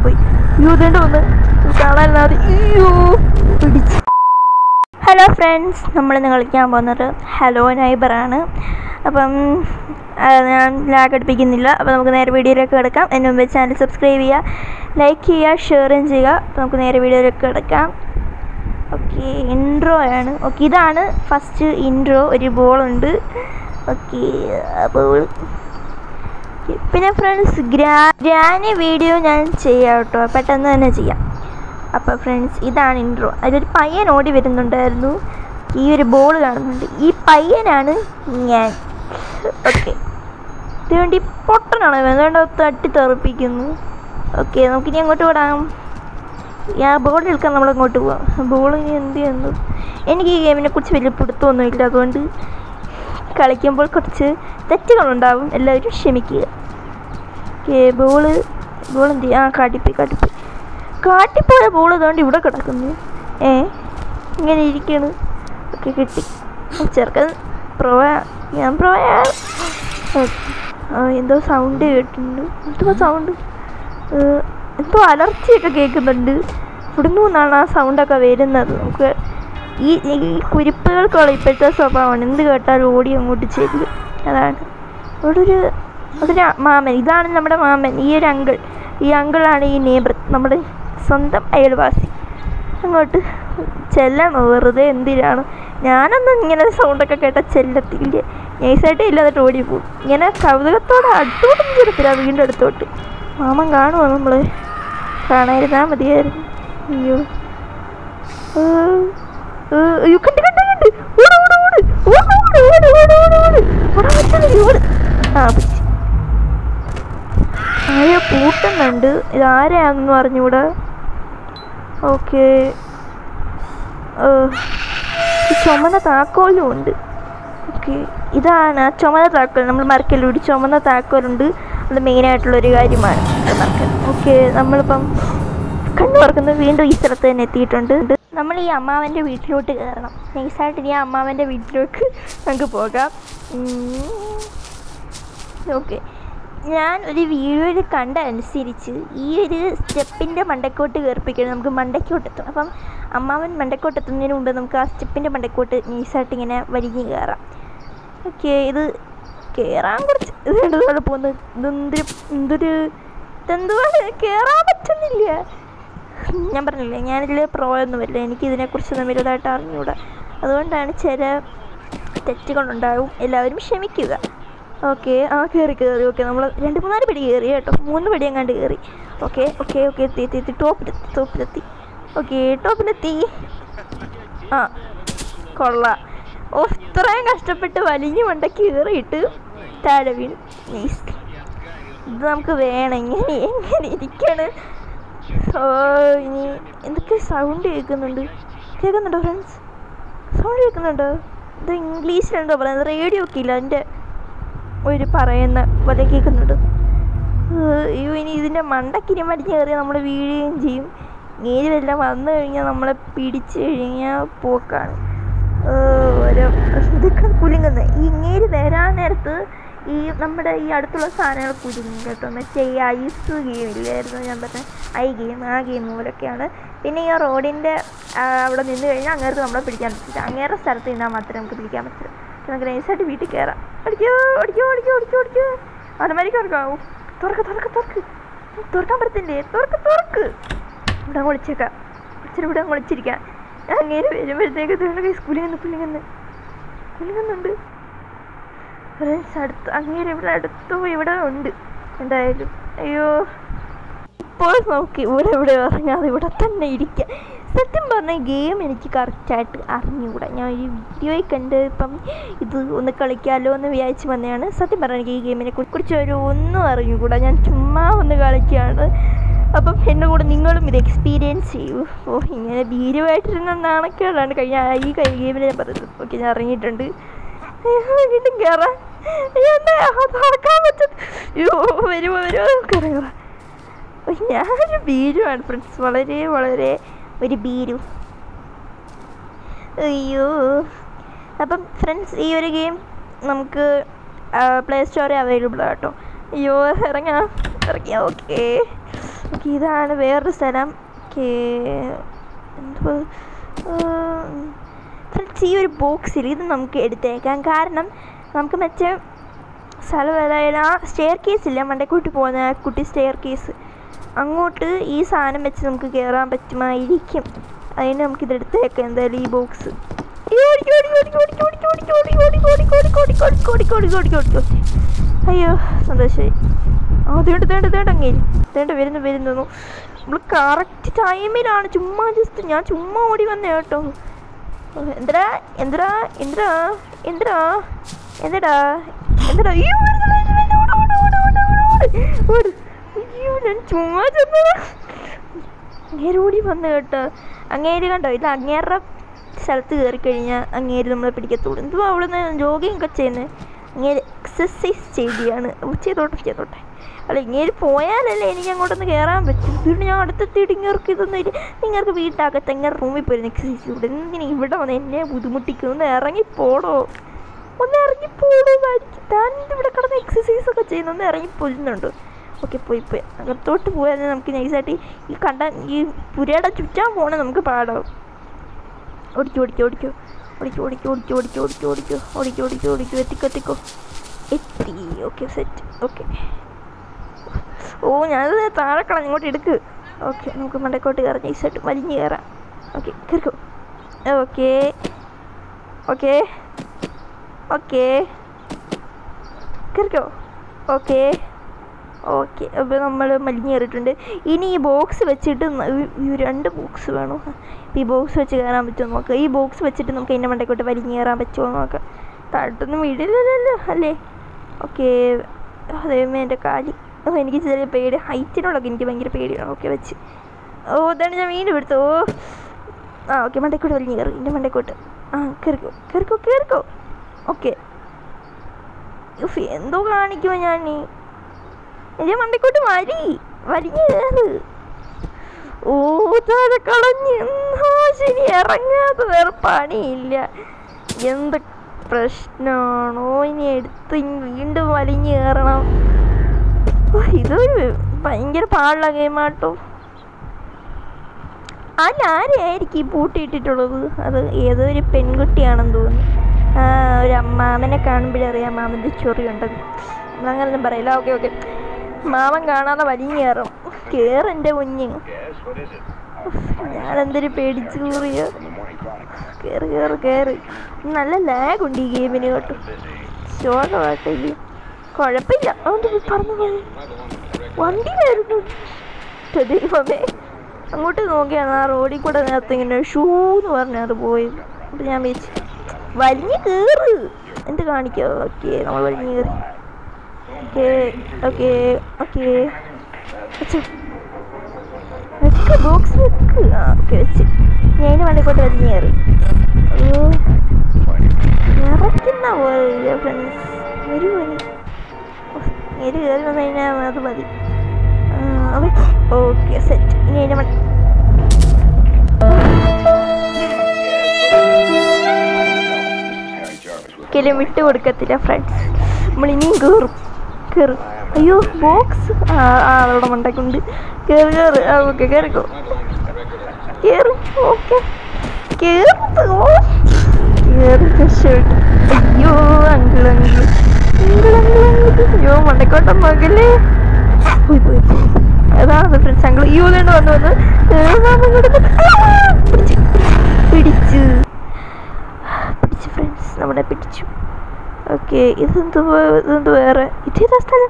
പോയി അയ്യോ ഇതേണ്ട ഒന്ന് കാണാനില്ലാതെ അയ്യോ പിടിച്ച് ഹലോ ഫ്രണ്ട്സ് നമ്മൾ ഇന്ന് കളിക്കാൻ പോകുന്നത് ഹലോ നൈബറാണ് അപ്പം ആ, ഞാൻ ലാഗ് അടുപ്പിക്കുന്നില്ല അപ്പോൾ നമുക്ക് നേരെ വീഡിയോയിലേക്ക് കിടക്കാം അതിന് മുമ്പ് ചാനൽ സബ്സ്ക്രൈബ് ചെയ്യുക ലൈക്ക് ചെയ്യുക ഷെയറും ചെയ്യുക അപ്പോൾ നമുക്ക് നേരെ വീഡിയോയിലേക്ക് കിടക്കാം ഓക്കെ ഇൻട്രോ ആണ് ഓക്കെ ഇതാണ് ഫസ്റ്റ് ഇൻട്രോ ഒരു ബോളുണ്ട് ഓക്കെ അപ്പോൾ പിന്നെ ഫ്രണ്ട്സ് ഗ്രാ ഗ്രാനി വീഡിയോ ഞാൻ ചെയ്യാം കേട്ടോ പെട്ടെന്ന് തന്നെ ചെയ്യാം അപ്പോൾ ഫ്രണ്ട്സ് ഇതാണ് ഇൻട്രോ അതിലൊരു പയ്യൻ ഓടി വരുന്നുണ്ടായിരുന്നു ഈ ഒരു ബോൾ കാണുന്നുണ്ട് ഈ പയ്യനാണ് ഞാൻ ഓക്കെ ഇതുകൊണ്ട് ഈ പൊട്ടനാണ് ഇവൻ. അതുകൊണ്ട് അത് തട്ടി തെറിപ്പിക്കുന്നു ഓക്കെ നമുക്കിനി അങ്ങോട്ട് വിടാം ആ ബോൾ എടുക്കാൻ നമ്മൾ അങ്ങോട്ട് പോവാം ബോൾ ഇനി എന്ത് ചെയ്യുന്നു എനിക്ക് ഈ ഗെയിമിനെ കുറിച്ച് വലിയ പിടുത്തമൊന്നുമില്ല അതുകൊണ്ട് കളിക്കുമ്പോൾ കുറച്ച് തെറ്റുകളുണ്ടാവും എല്ലാവരും ക്ഷമിക്കുക ഓക്കെ ബോള് ബോൾ എന്ത് ചെയ്യും? ആ കാട്ടിപ്പോയി കാട്ടിപ്പോയി കാട്ടിപ്പോയ ബോൾ അതുകൊണ്ട് ഇവിടെ കിടക്കുന്നു ഏ ഇങ്ങനെ ഇരിക്കണ് ഓക്കെ കിട്ടി ചെറുക്കൻ പ്രൊവ ഞാൻ പ്രൊവയാണ് എന്തോ സൗണ്ട് കേട്ടിട്ടുണ്ട് എന്തോ സൗണ്ട് എന്തോ അലർച്ചയൊക്കെ കേൾക്കുന്നുണ്ട് ഇവിടുന്ന് നിന്നാണ് ആ സൗണ്ടൊക്കെ വരുന്നത് നമുക്ക് ഈ ഈ കുരിപ്പുകൾക്കുള്ള ഇപ്പോഴത്തെ സ്വഭാവമാണ് എന്ത് കേട്ടാലും ഓടി അങ്ങോട്ട് ചെല്ലും അതാണ് ഇവിടെ ഒരു അതൊരു മാമൻ ഇതാണ് നമ്മുടെ മാമൻ ഈ ഒരു അങ്കിൾ ഈ അങ്കിളാണ് ഈ നെയ്ബർ നമ്മുടെ സ്വന്തം അയൽവാസി അങ്ങോട്ട് ചെല്ലണോ വെറുതെ എന്തിനാണ് ഞാനൊന്നും ഇങ്ങനെ സൗണ്ടൊക്കെ കേട്ടാൽ ചെല്ലത്തില്ല നൈസായിട്ട് ഇല്ലാതെ ഓടി പോകും ഇങ്ങനെ കൗതുകത്തോടെ അടുത്തോട്ട് ചെറുത്തില്ല വീണ്ടും അടുത്തോട്ട് മാമൻ കാണുമോ നമ്മൾ കാണാതിരുന്നാൽ മതിയായിരുന്നു അയ്യോ ഏ, ഏ, അയ്യോ കണ്ട് കണ്ട് കണ്ട് ഓട് ഓട് ഓട് ഓട് ഓട് ഓട് ഓട് ഓട് ഓട് ഓടാൻ പറ്റുന്നില്ല ഓട് ആ പിടിച്ച് ആരെയോ പൂട്ടുന്നുണ്ട് ഇതാരെയാണെന്ന് അറിഞ്ഞൂടാ ഓക്കെ ഈ ചുമന്ന താക്കോലും ഉണ്ട് ഓക്കെ ഇതാണ് ആ ചുമന്ന താക്കോൽ നമ്മൾ മറക്കല്ലൂടി ചുമന്ന താക്കോലുണ്ട് അത് മെയിനായിട്ടുള്ളൊരു കാര്യമാണ് അത് മറക്കൽ ഓക്കെ നമ്മളിപ്പം കണ്ണു തുറക്കുന്നത് വീണ്ടും ഈ സ്ഥലത്ത് തന്നെ എത്തിയിട്ടുണ്ട് നമ്മൾ ഈ അമ്മാവൻ്റെ വീട്ടിലോട്ട് കയറണം നൈസായിട്ട് ഇനി ആ അമ്മാവൻ്റെ വീട്ടിലേക്ക് നമുക്ക് പോകാം ഓക്കെ ഞാൻ ഒരു വീഡിയോയിൽ കണ്ട അനുസരിച്ച് ഈ ഒരു സ്റ്റെപ്പിൻ്റെ മണ്ടക്കോട്ട് കയറിപ്പിക്കണം നമുക്ക് മണ്ടക്കോട്ടെത്തും അപ്പം അമ്മാവൻ മണ്ടക്കോട്ടെത്തുന്നതിന് മുമ്പ് നമുക്ക് ആ സ്റ്റെപ്പിൻ്റെ മണ്ടക്കോട്ട് നൈസായിട്ട് ഇങ്ങനെ വലിഞ്ഞ് കയറാം ഓക്കെ ഇത് കയറാൻ കുറച്ച് ഇത് കണ്ടതുപോലെ പോകുന്നത് ഇതെന്തൊരു എന്തൊരു ഇതെന്തുപോലെ കയറാൻ പറ്റുന്നില്ല ഞാൻ പറഞ്ഞില്ലേ ഞാനിതിൽ പ്രോ ഒന്നുമില്ല എനിക്ക് ഇതിനെക്കുറിച്ചൊന്നും വലുതായിട്ട് അറിഞ്ഞുകൂടാ അതുകൊണ്ടാണ് ചില തെറ്റുകളുണ്ടാവും എല്ലാവരും ക്ഷമിക്കുക ഓക്കെ ആ കയറി കയറി ഓക്കെ നമ്മൾ രണ്ട് മൂന്നാല് പടി കയറി കേട്ടോ മൂന്ന് പടി എങ്ങാണ്ട് കയറി ഓക്കെ ഓക്കെ ഓക്കെ എത്തി എത്തി എത്തി ടോപ്പിലെത്തി ടോപ്പിലെത്തി ഓക്കെ ടോപ്പിലെത്തി ആ കൊള്ളാം ഓ ഇത്രയും കഷ്ടപ്പെട്ട് വലിഞ്ഞു മണ്ടയ്ക്ക് കയറിയിട്ട് താഴെ വീണു നൈസ് ഇത് നമുക്ക് വേണം ഇങ്ങനെ എങ്ങനെ ഇരിക്കാണ് ഓ ഇനി എന്തൊക്കെ സൗണ്ട് കേൾക്കുന്നുണ്ട് കേൾക്കുന്നുണ്ടോ ഫ്രണ്ട്സ് സൗണ്ട് കേൾക്കുന്നുണ്ടോ ഇത് ഇംഗ്ലീഷിലെന്തോ പറയുന്നത് റേഡിയോ ഒക്കെ ഇല്ല അതിൻ്റെ ഒരു പറയുന്ന പോലെ കേൾക്കുന്നുണ്ട് ഏഹ് അയ്യോ ഇനി ഇതിൻ്റെ മണ്ടക്കിനി മടിഞ്ഞ് കയറി നമ്മൾ വീഴുകയും ചെയ്യും നീര് വല്ലതും വന്നു കഴിഞ്ഞാൽ നമ്മളെ പിടിച്ച് കഴിഞ്ഞാൽ പോക്കാണ് ഏഹ് ഓരോ ഇതൊക്കെ കുലുങ്ങുന്നത് ഈ ഇങ്ങേര് വരാൻ നേരത്ത് ഈ നമ്മുടെ ഈ അടുത്തുള്ള സാധനങ്ങൾ കുലുങ്ങും കേട്ടോ മറ്റേ ഈ ഐസ് ഗെയിം ഇല്ലായിരുന്നു ഞാൻ പറഞ്ഞ ഐ ഗെയിം ആ ഗെയിം പോലൊക്കെയാണ് പിന്നെ ഈ റോഡിൻ്റെ അവിടെ നിന്ന് കഴിഞ്ഞാൽ അങ്ങേർക്ക് നമ്മളെ പിടിക്കാൻ പറ്റില്ല അങ്ങേറെ സ്ഥലത്ത് നിന്നാൽ മാത്രമേ നമുക്ക് പിടിക്കാൻ പറ്റുള്ളൂ അപ്പോൾ നമുക്ക് നൈസായിട്ട് വീട്ടിൽ കയറാം ഓടിക്കോ ഓടിക്കോ ഓടിക്കോ ഓടിക്കോ ഓടിക്കോ അലമാരിക്ക് തുറക്കാം തുറക്ക് തുറക്ക് തുറക്ക് തുറക്കാൻ പറ്റത്തില്ലേ തുറക്ക് തുറക്ക് ഇവിടെ വിളിച്ചേക്കാം ഇച്ചിരി ഇവിടെ വിളിച്ചിരിക്കാം അങ്ങനെ വരുമ്പോഴത്തേക്ക് തോന്നുന്നു കുലുങ്ങുന്നു കുലുങ്ങുന്നു കുലുങ്ങുന്നുണ്ട് ഫ്രണ്ട്സ് അടുത്ത് അങ്ങേരെ ഇവിടെ അടുത്തോ ഇവിടെ ഉണ്ട് എന്തായാലും അയ്യോ ഇപ്പോൾ നോക്കി ഇവിടെ ഇവിടെ ഇറങ്ങാതെ ഇവിടെ തന്നെ ഇരിക്കുക സത്യം പറഞ്ഞ ഗെയിം എനിക്ക് കറക്റ്റായിട്ട് അറിഞ്ഞുകൂടാ ഞാൻ ഈ വീഡിയോയിൽ കണ്ട് ഇപ്പം ഇത് ഒന്ന് കളിക്കാമല്ലോ എന്ന് വിചാരിച്ച് വന്നതാണ് സത്യം പറഞ്ഞാൽ എനിക്ക് ഈ ഗെയിമിനെ കുറിച്ച് ഒരു ഒന്നും അറിഞ്ഞുകൂടാ ഞാൻ ചുമ്മാ ഒന്ന് കളിക്കുകയാണ് അപ്പം എൻ്റെ കൂടെ നിങ്ങളും ഇത് എക്സ്പീരിയൻസ് ചെയ്യൂ ഓ ഇങ്ങനെ ഭീരുവായിട്ടിരുന്ന നാണക്കേടാണ് കഴിഞ്ഞ ഈ കൈ ഗെയിമിൽ ഞാൻ പറയുന്നത് ഓക്കെ ഞാൻ ഇറങ്ങിയിട്ടുണ്ട് അയ്യോ, വീണ്ടും കയറാം അയ്യോ, എന്നെ തുറക്കാൻ പറ്റും അയ്യോ വരുമോ വരുമോ കയറാം ഞാനൊരു ഭീരുവാണ് ഫ്രണ്ട്സ് വളരെ വളരെ ഒരു ഭീരു അയ്യോ അപ്പം ഫ്രണ്ട്സ് ഈ ഒരു ഗെയിം നമുക്ക് പ്ലേ സ്റ്റോറിൽ അവൈലബിൾ ആട്ടോ അയ്യോ ഇറങ്ങാം ഇറങ്ങിയാ ഓക്കെ ഓക്കെ ഇതാണ് വേറൊരു സ്ഥലം ഓക്കെ എന്തുവാ ഫ്രണ്ട്സ് ഈ ഒരു ബോക്സിൽ ഇത് നമുക്ക് എടുത്തേക്കാം കാരണം നമുക്ക് മറ്റേ സ്ഥലം ഏതായാലും ആ സ്റ്റെയർ കേസ് ഇല്ല മണ്ടക്കൂട്ടി പോകുന്ന ആ കുട്ടി സ്റ്റെയർ കേസ് അങ്ങോട്ട് ഈ സാധനം വെച്ച് നമുക്ക് കയറാൻ പറ്റുമായിരിക്കും അതിന് നമുക്കിത് എടുത്തേക്കാം എന്തായാലും ഈ ബോക്സ് അയ്യോ സന്തോഷമായി ആ തേണ്ട തേണ്ട തേണ്ട അങ്ങേര് തേണ്ട വരുന്നു വരുന്നു നമ്മൾ കറക്റ്റ് ടൈമിലാണ് ചുമ്മാ ജസ്റ്റ് ഞാൻ ചുമ്മാ ഓടി വന്നേ കേട്ടോ എന്തടാ എന്തടാ എന്തടാ എന്തടാ എന്തടാ എന്തടാ അയ്യോ വരുന്നു, വരുന്നു, വരുന്നു, ഓട്, ഓട്, ഓട്, ഓട്, ഓട്, ഓട്, ഓട്. അയ്യോ ഞാൻ ചുമ്മാ ചെന്നതാ അങ്ങേര് ഓടി വന്നു കേട്ടോ അങ്ങേര് കണ്ടോ ഇത് അങ്ങേരുടെ സ്ഥലത്ത് കയറി കഴിഞ്ഞാൽ അങ്ങേര് നമ്മളെ പിടിക്കത്തുള്ളൂ എന്തുവാ അവിടെ നിന്ന് ജോഗിങ് ഒക്കെ ചെയ്യുന്നത് അങ്ങേര് എക്സസൈസ് ചെയ്യുകയാണ് ചെയ്തോട്ടെ ചെയ്തോട്ടെ അല്ല ഇങ്ങേര് പോയാലല്ലേ എനിക്ക് അങ്ങോട്ടൊന്ന് കയറാൻ പറ്റും പിന്നെ ഞാൻ അടുത്തെത്തിയിട്ട് ഇങ്ങർക്ക് ഇതൊന്നും ഇല്ല നിങ്ങൾക്ക് വീട്ടിനകത്ത് എങ്ങനെ റൂമിൽ പോയിരുന്ന എക്സസൈസ് ഇവിടെ എന്തിനാ ഇവിടെ വന്ന് എന്നെ ബുദ്ധിമുട്ടിക്കുന്നു ഒന്ന് ഇറങ്ങിപ്പോടോ ഒന്ന് ഇറങ്ങിപ്പോടോ താൻ ഇവിടെ കിടന്ന് എക്സസൈസ് ഒക്കെ ചെയ്യുന്നു ഒന്ന് ഇറങ്ങിപ്പോരുന്നുണ്ടോ ഓക്കെ പോയി പോയി അകത്തോട്ട് പോയാൽ നമുക്ക് നൈസായിട്ട് ഈ കണ്ട ഈ പുരയുടെ ചുറ്റാൻ പോണേ നമുക്ക് പാടാവും ഓടിക്കോ ഓടിക്കോ ഓടിക്കോ ഓടിക്കോ ഓടിക്കോ ഓടിക്കോ ഓടിക്കോ ഓടിക്കോ ഓടിക്കോ ഓടിക്കോ ഓടിക്കോ ഓടിക്കോ എത്തിക്കോ എത്തിക്കോ എത്തി ഓക്കെ സെറ്റ് ഓക്കെ ഓ ഞാനത് താഴെ കളഞ്ഞ് ഇങ്ങോട്ട് എടുക്ക് ഓക്കെ നമുക്ക് മണ്ടക്കോട്ട് കയറാം നൈസായിട്ട് വലിഞ്ഞ് കയറാം ഓക്കെ കയറിക്കോ ഓക്കെ ഓക്കെ ഓക്കെ കയറിക്കോ ഓക്കെ ഓക്കെ അപ്പോൾ നമ്മൾ മലിഞ്ഞ് കയറിയിട്ടുണ്ട് ഇനി ഈ ബോക്സ് വെച്ചിട്ട് ന- ഈ- ഈ രണ്ട് ബോക്സ് വേണോ ഈ ബോക്സ് വെച്ച് കയറാൻ പറ്റുമോ നോക്കാം ഈ ബോക്സ് വെച്ചിട്ട് നമുക്ക് അതിൻ്റെ മണ്ടക്കോട്ട് വലിഞ്ഞ് കയറാൻ പറ്റുമോ നോക്കാം താഴത്തൊന്നും വീടില്ലല്ലോ അല്ലേ ഓക്കെ അതേമേ എൻ്റെ കാലി ഓ എനിക്ക് ചെറിയ പേടി ഹൈറ്റിനോടൊക്കെ എനിക്ക് ഭയങ്കര പേടിയാണ് ഓക്കെ വെച്ച് ഓ അതാണ് ഞാൻ വീണ്ടും എടുത്തു ഓ ആ ഓക്കെ മണ്ടക്കോട്ട് വലിഞ്ഞ് കയറി എൻ്റെ മണ്ടക്കോട്ട് ആ കയറിക്കോ കയറിക്കോ കയറിക്കോ ഓക്കെ ഉഫ്, എന്തോ കാണിക്കുമോ ഞാൻ നീ എന്റെ മണ്ടക്കോട്ട് വലി വലിഞ്ഞ് കയറ് ഓ താഴെ കളഞ്ഞ് എന്നാ ശരി ഇറങ്ങാതെ വേറെ പണിയില്ല എന്ത് പ്രശ്നമാണോ ഇനി എടുത്ത് ഇനി വീണ്ടും വലിഞ്ഞ് കയറണം ഓ, ഇതൊരു ഭയങ്കര പാടുള്ള ഗെയിമാട്ടോ അല്ല ആരെയായിരിക്കും ഈ പൂട്ടിയിട്ടിട്ടുള്ളത് അത് ഏതോ ഒരു പെൺകുട്ടിയാണെന്ന് തോന്നുന്നു ആ ഒരു അമ്മാമനെ കാണുമ്പോഴറിയാം മാമൻ്റെ ചൊറിയുണ്ടെന്ന് നമ്മളങ്ങനൊന്നും പറയില്ല ഓക്കെ ഓക്കെ മാമൻ കാണാതെ വലിഞ്ഞ് കയറും കയറെൻ്റെ കുഞ്ഞ് ഞാനെന്തൊരു പേടിച്ചു കൂറിയ കയറി കയറി കയറി നല്ല ലാഗ് ഉണ്ട് ഈ ഗെയിമിന് കേട്ടോ ശോകമായിട്ടില്ല കുഴപ്പമില്ല അതുകൊണ്ട് പറഞ്ഞു പോയി വണ്ടിയിലായിരുന്നു ട്ടോ ദൈവമേ അങ്ങോട്ട് നോക്കിയാണ് ആ റോഡിൽ കൂടെ നേരത്തെ ഇങ്ങനെ ഷൂ എന്ന് പറഞ്ഞാൽ അത് പോയത് അപ്പം ഞാൻ വെച്ച് വലിഞ്ഞ് കയറ് എന്ത് കാണിക്കോ ഓക്കെ നമ്മൾ വലിഞ്ഞ് കയറി ഓക്കെ ഓക്കെ ഓക്കെ വെച്ചു വെക്ക് ബോക്സ് വെക്ക് ആ ഓക്കെ വെച്ച് ഞാൻ അതിന് വണ്ടിക്കോട്ട് വലിഞ്ഞ് കയറി ഓ ഇറക്കുന്ന പോലെ ഫ്രണ്ട്സ് ഒരു പണി നേര് കയറി വന്നു കഴിഞ്ഞാൽ അത് മതി ഓക്കെ സെറ്റ് ഇനി അതിൻ്റെ മ- ഒരിക്കലും വിട്ടു കൊടുക്കത്തില്ല ഫ്രണ്ട്സ് നമ്മൾ ഇനിയും കയറും കയറും അയ്യോ ബോക്സ് ആ ആ അതവിടെ മണ്ടക്കുണ്ട് കയറി കയറി ആ ഓക്കെ കയറിക്കോ കയറി ഓക്കെ കയറി ഓ കയറി രക്ഷപ്പെട്ടു അയ്യോ uncle uncle uncle uncle uncle അയ്യോ മണ്ടക്കോട്ടം മകളേ പോയി പോയി പോയി അതാണ് ഫ്രണ്ട്സ് അങ്കിൾ അയ്യോ വേണ്ട വന്നു വന്ന് ഏ, മാമ ഇങ്ങോട്ട് വന്ന്. ആ, പിടിച്ചു പിടിച്ചു പിടിച്ചു ഫ്രണ്ട്സ് നമ്മളെ പിടിച്ചു ഓക്കെ ഇതെന്ത് വേ- ഇതെന്ത് വേറെ ഇതേതാ സ്ഥലം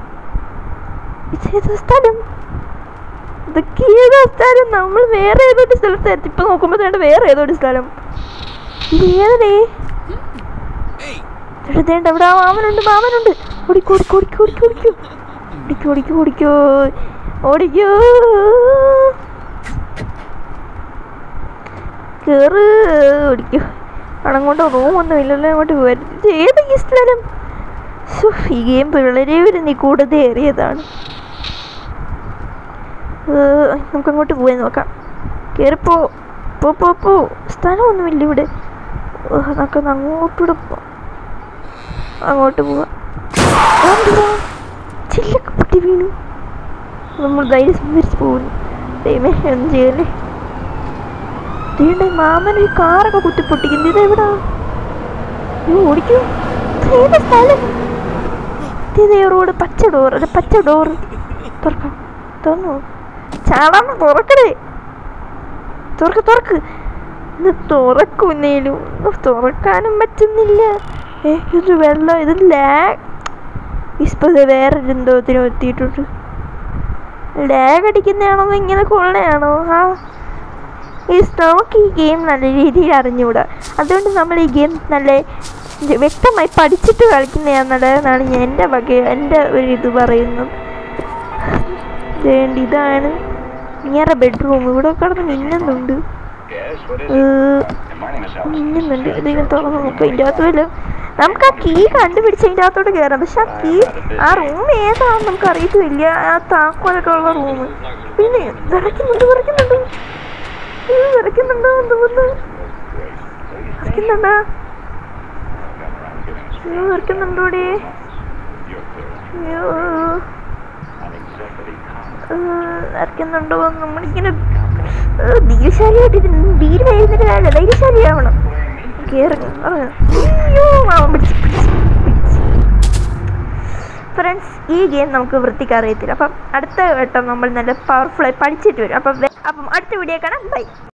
ഇതേതാ സ്ഥലം ഇതൊക്കെ ഏതാ സ്ഥലം നമ്മൾ വേറെ ഏതൊരു സ്ഥലത്തായിരുന്നു ഇപ്പൊ നോക്കുമ്പോ വേണ്ട വേറെ ഏതൊരു സ്ഥലം ഇത് ഏതേ എഴുതേണ്ട അവിടെ ആ മാമനുണ്ട് മാമനുണ്ട് ഓടിക്കോ ഓടിക്കോ ഓടിക്കോ ഓടിക്കോ ഓടിക്കോ ഓടിക്കോ ഓടിക്കോ ഓടിക്കോ കേറ് ഓടിക്കോ അങ്ങോട്ട് റൂമൊന്നും ഇല്ലല്ലോ അങ്ങോട്ട് വരും ഇത് ഏത് ഈ സ്ഥലം ശ്ശോ, ഈ ഗെയിം പിള്ളേരെ ഒരു നിഗൂഢത ഏറിയതാണ് ഏഹ്, നമുക്ക് അങ്ങോട്ട് പോയി നോക്കാം കയറിപ്പോ പോ പോ പോ സ്ഥലമൊന്നുമില്ല ഇവിടെ ഏഹ്, നമുക്കൊന്ന് അങ്ങോട്ടൂടെ പോവാം അങ്ങോട്ട് പോവാം എന്തുവാ ചില്ലൊക്കെ പൊട്ടി വീണു നമ്മൾ ധൈര്യം സംഭരിച്ച് പോകുന്നു ദൈവമേ ഒന്നും ചെയ്യല്ലേ തീണ്ട മാമൻ ഒരു കാറൊക്കെ കുത്തി പൊട്ടിക്കുന്നു ഇത് എവിടാ ഇത് ഓടിക്കൂ ഏത് സ്ഥലം ഇത് റോഡ് പച്ച ഡോർ അത് പച്ച ഡോർ തുറക്കാം തുറന്നു ചാടാമ തുറക്കണേ തുറക്ക് തുറക്ക് ഇത് തുറക്കുന്നേലും തുറക്കാനും പറ്റുന്നില്ല ഏ ഇത് വെള്ളം ഇത് ലാഗ് ഇപ്പം വേറൊരു എന്തോത്തിനും എത്തിയിട്ടുണ്ട് ലാഗ് അടിക്കുന്നതാണോ അതോ ഇങ്ങനെ കൊള്ളയാണോ ആ ഈ നമുക്ക് ഈ ഗെയിം നല്ല രീതിയിൽ അറിഞ്ഞുകൂടാ അതുകൊണ്ട് നമ്മൾ ഈ ഗെയിം നല്ല വ്യക്തമായി പഠിച്ചിട്ട് കളിക്കുന്നതാണ് നല്ലതെന്നാണ് ഞാൻ എൻ്റെ വക എൻ്റെ ഒരു ഇത് പറയുന്നത് വേണ്ട ഇതാണ് ഇങ്ങനെ ബെഡ്റൂം ഇവിടെ കിടന്ന് മിന്നുന്നുണ്ട് Yes, what is it? Uh, And my name is Alex. മിന്നുന്നുണ്ട് ഇതിങ്ങനെ തുറന്ന് നോക്കാം ഇതിൻ്റെ അകത്ത് വല്ല നമുക്ക് ആ കീ കണ്ടുപിടിച്ച് അതിൻ്റെ അകത്തോട്ട് കയറാം പക്ഷെ ആ കീ ആ റൂം ഏതാണെന്ന് നമുക്ക് അറിയത്തില്ല ആ താക്കോലൊക്കെ ഉള്ള റൂം പിന്നെ വിറയ്ക്കുന്നുണ്ട് വിറയ്ക്കുന്നുണ്ട് ഇത് വിറയ്ക്കുന്നുണ്ടോ എന്ന് തോന്നുന്നു വിറയ്ക്കുന്നുണ്ടോ അയ്യോ വിറയ്ക്കുന്നുണ്ടോടെ അയ്യോ വിറയ്ക്കുന്നുണ്ടോ നമ്മളിങ്ങനെ ഏഹ്, ധീരശാലിയായിട്ട് ധീര വരുന്നിട്ട് കാര്യമില്ല ധൈര്യശാലിയാവണം കേറി അയ്യോ മാമൻ പിടിച്ച് പിടിച്ച് പിടിച്ച് ഫ്രണ്ട്സ് ഈ ഗെയിം നമുക്ക് വൃത്തിക്ക് അറിയത്തില്ല അപ്പം അടുത്ത വട്ടം നമ്മൾ നല്ല പവർഫുള്ളായി പഠിച്ചിട്ട് വരും അപ്പം വെ- അപ്പം അടുത്ത വീഡിയോ കാണാം ബൈ